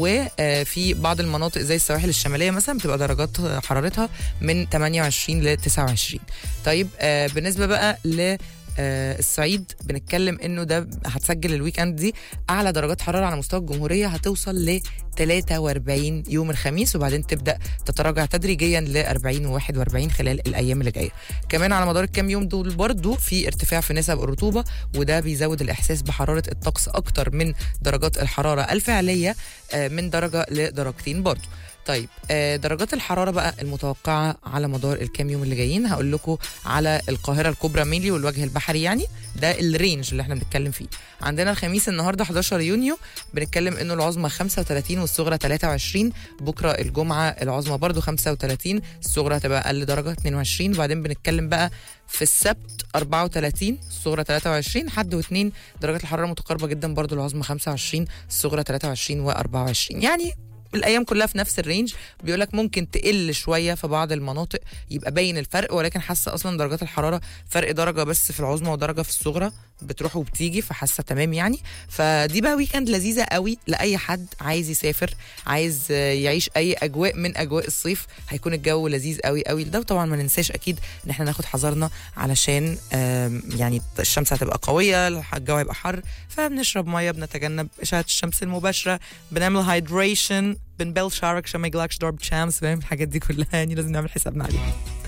وفي بعض المناطق زي السواحل الشماليه مثلا بتبقى درجات حرارتها من 28 ل 29 طيب آه، بالنسبه بقى ل آه، الصعيد بنتكلم انه ده هتسجل الويك اند دي اعلى درجات حراره على مستوى الجمهوريه هتوصل ل 43 يوم الخميس وبعدين تبدا تتراجع تدريجيا ل 40 و 41 خلال الايام اللي جايه كمان على مدار الكام يوم دول برضو في ارتفاع في نسب الرطوبه وده بيزود الاحساس بحراره الطقس اكتر من درجات الحراره الفعليه آه، من درجه لدرجتين برضو طيب آه، درجات الحراره بقى المتوقعه على مدار الكام يوم اللي جايين هقول لكم على القاهره الكبرى ميلي والوجه البحري يعني ده الرينج اللي احنا بنتكلم فيه عندنا الخميس النهارده 11 يونيو بنتكلم انه العظمى 35 والصغرى 23 بكره الجمعه العظمى برضو 35 الصغرى هتبقى اقل درجه 22 وبعدين بنتكلم بقى في السبت 34 الصغرى 23 حد واثنين درجات الحراره متقاربه جدا برضو العظمى 25 الصغرى 23 و24 يعني الايام كلها في نفس الرينج بيقول لك ممكن تقل شويه في بعض المناطق يبقى باين الفرق ولكن حاسه اصلا درجات الحراره فرق درجه بس في العظمى ودرجه في الصغرى بتروح وبتيجي فحاسه تمام يعني فدي بقى ويكند لذيذه قوي لاي حد عايز يسافر عايز آه، يعيش اي اجواء من اجواء الصيف هيكون الجو لذيذ قوي قوي ده وطبعا ما ننساش اكيد ان احنا ناخد حذرنا علشان آم، يعني الشمس هتبقى قويه الجو هيبقى حر فبنشرب ميه بنتجنب اشعه الشمس المباشره بنعمل هايدريشن بنبل شعرك عشان ما يجيلكش ضرب شمس فاهم الحاجات دي كلها يعني لازم نعمل حسابنا عليها